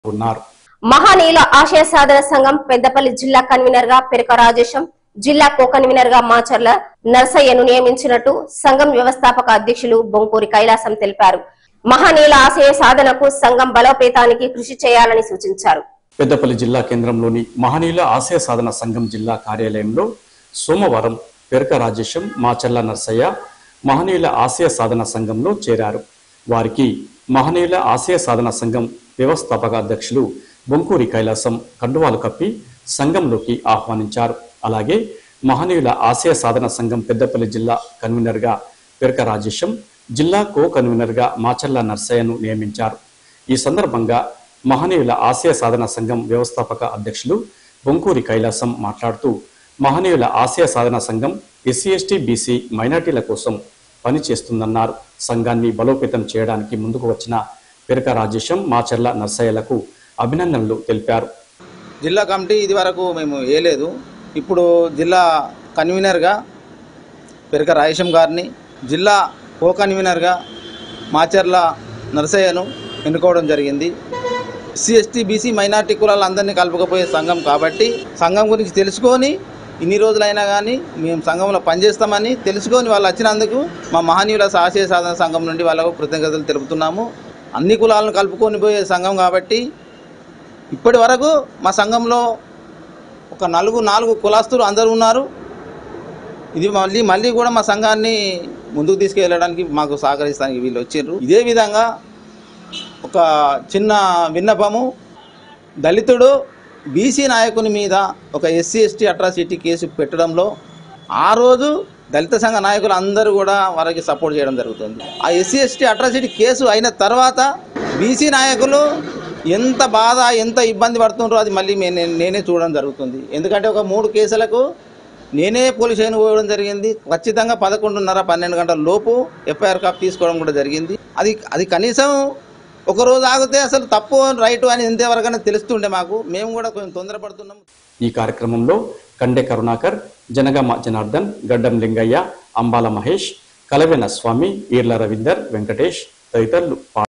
ఉన్నారు మహానీయుల ఆశయ సాధన సంఘం పెద్దపల్లి జిల్లా కన్వీనర్ గా పెరక రాజేశం జిల్లా కో కన్వీనర్ గా మాచర్ల నర్సయ్యను నియమించినట్టు సంఘం వ్యవస్థాపక అధ్యక్షులు బొంకూరి కైలాసం తెలిపారు మహానీయుల ఆశయ సాధనకు సంఘం బలోపేతానికి కృషి చేయాలని సూచించారు పెద్దపల్లి జిల్లా కేంద్రంలోని మహనీయుల ఆశయ సాధన సంఘం జిల్లా కార్యాలయంలో సోమవారం పెరక రాజేశం మాచర్ల నర్సయ్య మహనీయుల ఆశయ సాధన సంఘంలో చేరారు వారికి మహనీయుల ఆశయ సాధన సంఘం వ్యవస్థాపక అధ్యక్షులు బొంకూరి కైలాసం కండువాలు కప్పి సంఘంలోకి ఆహ్వానించారు అలాగే మహనీయుల ఆశయ సాధన సంఘం పెద్దపల్లి జిల్లా కన్వీనర్గా పెరక రాజేశం జిల్లా కో కన్వీనర్గా మాచర్ల నర్సయ్యను నియమించారు ఈ సందర్భంగా మహనీయుల ఆశయ సాధన సంఘం వ్యవస్థాపక అధ్యక్షులు బొంకూరి కైలాసం మాట్లాడుతూ మహనీయుల ఆశయ సాధన సంఘం ఎస్సీ ఎస్టీ బీసీ మైనార్టీల కోసం పనిచేస్తుందన్నారు సంఘాన్ని బలోపేతం చేయడానికి ముందుకు వచ్చిన పెరక రాజేశం మాచర్ల నర్సయ్యలకు అభినందనలు తెలిపారు జిల్లా కమిటీ ఇది వరకు మేము వేయలేదు ఇప్పుడు జిల్లా కన్వీనర్గా పెరక రాయేశం గారిని జిల్లా కో కన్వీనర్గా మాచర్ల నరసయ్యను ఎన్నుకోవడం జరిగింది ఎస్సీ ఎస్టీ బీసీ మైనార్టీ కులాలందరినీ కలుపుకపోయే సంఘం కాబట్టి సంఘం గురించి తెలుసుకొని ఇన్ని రోజులైనా కానీ మేము సంఘంలో పనిచేస్తామని తెలుసుకొని వాళ్ళు వచ్చినందుకు మా మహనీయుల సాహసీయ సాధన సంఘం నుండి వాళ్ళకు కృతజ్ఞతలు తెలుపుతున్నాము అన్ని కులాలను కలుపుకొని పోయే సంఘం కాబట్టి ఇప్పటి వరకు మా సంఘంలో ఒక నలుగు నాలుగు కులాస్తులు అందరూ ఉన్నారు ఇది మళ్ళీ మళ్ళీ కూడా మా సంఘాన్ని ముందుకు తీసుకెళ్ళడానికి మాకు సహకరిస్తానికి వీళ్ళు వచ్చిండ్రు ఇదే విధంగా ఒక చిన్న విన్నపము దళితుడు బీసీ నాయకుని మీద ఒక ఎస్సీ ఎస్టీ అట్రాసిటీ కేసు పెట్టడంలో ఆ రోజు దళిత సంఘ నాయకులు అందరూ కూడా వారికి సపోర్ట్ చేయడం జరుగుతుంది ఆ ఎస్సీ ఎస్టీ అట్రాసిటీ కేసు అయిన తర్వాత బీసీ నాయకులు ఎంత బాధ ఎంత ఇబ్బంది పడుతుండ్రో అది మళ్ళీ మే- నేను- నేనే చూడడం జరుగుతుంది ఎందుకంటే ఒక మూడు కేసులకు నేనే పోలీస్ స్టేషన్ పోవడం జరిగింది ఖచ్చితంగా పదకొండున్నర పన్నెండు గంటల లోపు ఎఫ్ఐఆర్ కాపీ తీసుకోవడం కూడా జరిగింది అది అది కనీసం ఒక రోజు ఆగితే అసలు తప్పు రైట్ అని ఎంతవరకైనా తెలుస్తుండే మాకు మేము కూడా కొంచెం తొందరపడుతున్నాం ఈ కార్యక్రమంలో కండె కరుణాకర్ జనగామ జనార్దన్ గడ్డం లింగయ్య అంబాల మహేష్ కలవెన స్వామి ఈర్ల రవీందర్ వెంకటేష్ తదితరులు పాల్గొన్నారు.